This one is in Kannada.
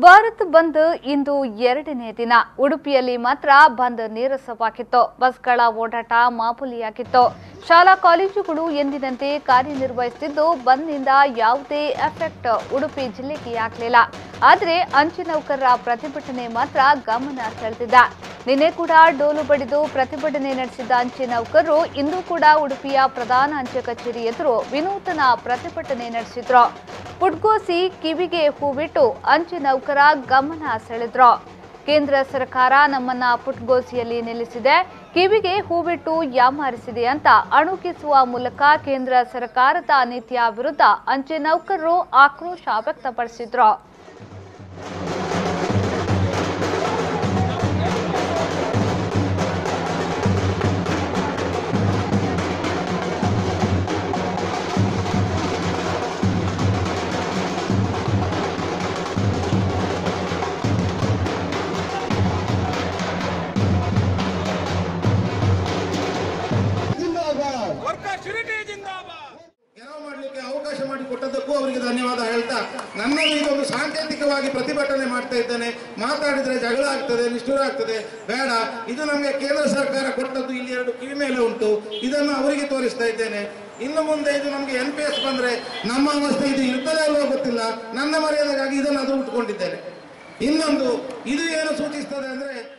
ಭಾರತ್ ಬಂದ್ ಇಂದು ಎರಡನೇ ದಿನ ಉಡುಪಿಯಲ್ಲಿ ಮಾತ್ರ ಬಂದ್ ನೀರಸವಾಗಿತ್ತು ಬಸ್ಗಳ ಓಡಾಟ ಮಾಮೂಲಿಯಾಗಿತ್ತು ಶಾಲಾ ಕಾಲೇಜುಗಳು ಎಂದಿನಂತೆ ಕಾರ್ಯನಿರ್ವಹಿಸುತ್ತಿದ್ದು ಬಂದ್ನಿಂದ ಯಾವುದೇ ಎಫೆಕ್ಟ್ ಉಡುಪಿ ಜಿಲ್ಲೆಗೆ ಆಗಲಿಲ್ಲ ಆದರೆ ಅಂಚೆ ನೌಕರರ ಪ್ರತಿಭಟನೆ ಮಾತ್ರ ಗಮನ ಸೆಳೆದಿದೆ ನಿನ್ನೆ ಕೂಡ ಡೋಲು ಬಡಿದು ಪ್ರತಿಭಟನೆ ನಡೆಸಿದ ಅಂಚೆ ನೌಕರರು ಇಂದು ಕೂಡ ಉಡುಪಿಯ ಪ್ರಧಾನ ಅಂಚೆ ಕಚೇರಿ ಎದುರು ವಿನೂತನ ಪ್ರತಿಭಟನೆ ನಡೆಸಿದ್ರು ಪುಟ್ಗೋಸಿ ಕಿವಿಗೆ ಹೂವಿಟ್ಟು ಅಂಚೆ ನೌಕರ ಗಮನ ಸೆಳೆದ್ರು ಕೇಂದ್ರ ಸರ್ಕಾರ ನಮ್ಮನ್ನ ಪುಟ್ಗೋಸಿಯಲ್ಲಿ ನಿಲ್ಲಿಸಿದೆ ಕಿವಿಗೆ ಹೂವಿಟ್ಟು ಯಾಮಾರಿಸಿದೆ ಅಂತ ಅಣುಕಿಸುವ ಮೂಲಕ ಕೇಂದ್ರ ಸರ್ಕಾರದ ನೀತಿಯ ವಿರುದ್ಧ ಅಂಚೆ ನೌಕರರು ಆಕ್ರೋಶ ವ್ಯಕ್ತಪಡಿಸಿದ್ರು ಜಿಂದಾಬಾದ್ ವರ್ಕರ್ ಶಿರಿಟಿ ಜಿಂದಾಬಾದ್ ಗೆಲುವು ಮಾಡಲಿಕ್ಕೆ ಅವಕಾಶ ಮಾಡಿಕೊಟ್ಟದ್ದಕ್ಕೂ ಅವರಿಗೆ ಧನ್ಯವಾದ ಹೇಳ್ತಾ ನನ್ನನ್ನು ಇದೊಂದು ಸಾಂಕೇತಿಕವಾಗಿ ಪ್ರತಿಭಟನೆ ಮಾಡ್ತಾ ಇದ್ದೇನೆ ಮಾತಾಡಿದ್ರೆ ಜಗಳ ಆಗ್ತದೆ ನಿಷ್ಠುರ ಆಗ್ತದೆ ಬೇಡ ಇದು ನಮಗೆ ಕೇಂದ್ರ ಸರ್ಕಾರ ಕೊಟ್ಟದ್ದು ಇಲ್ಲಿ ಎರಡು ಕಿವಿ ಮೇಲೆ ಉಂಟು ಇದನ್ನು ಅವರಿಗೆ ತೋರಿಸ್ತಾ ಇದ್ದೇನೆ ಇನ್ನು ಮುಂದೆ ಇದು ನಮಗೆ ಎನ್ ಪಿ ಎಸ್ ಬಂದ್ರೆ ನಮ್ಮ ಅವಸ್ಥೆ ಇದು ಇರ್ತದೆ ಅಲ್ವೋ ಗೊತ್ತಿಲ್ಲ ನನ್ನ ಮರ್ಯಾದೆಗಾಗಿ ಇದನ್ನು ಅದು ಉಟ್ಕೊಂಡಿದ್ದೇನೆ ಇನ್ನೊಂದು ಇದು ಏನು ಸೂಚಿಸ್ತದೆ ಅಂದ್ರೆ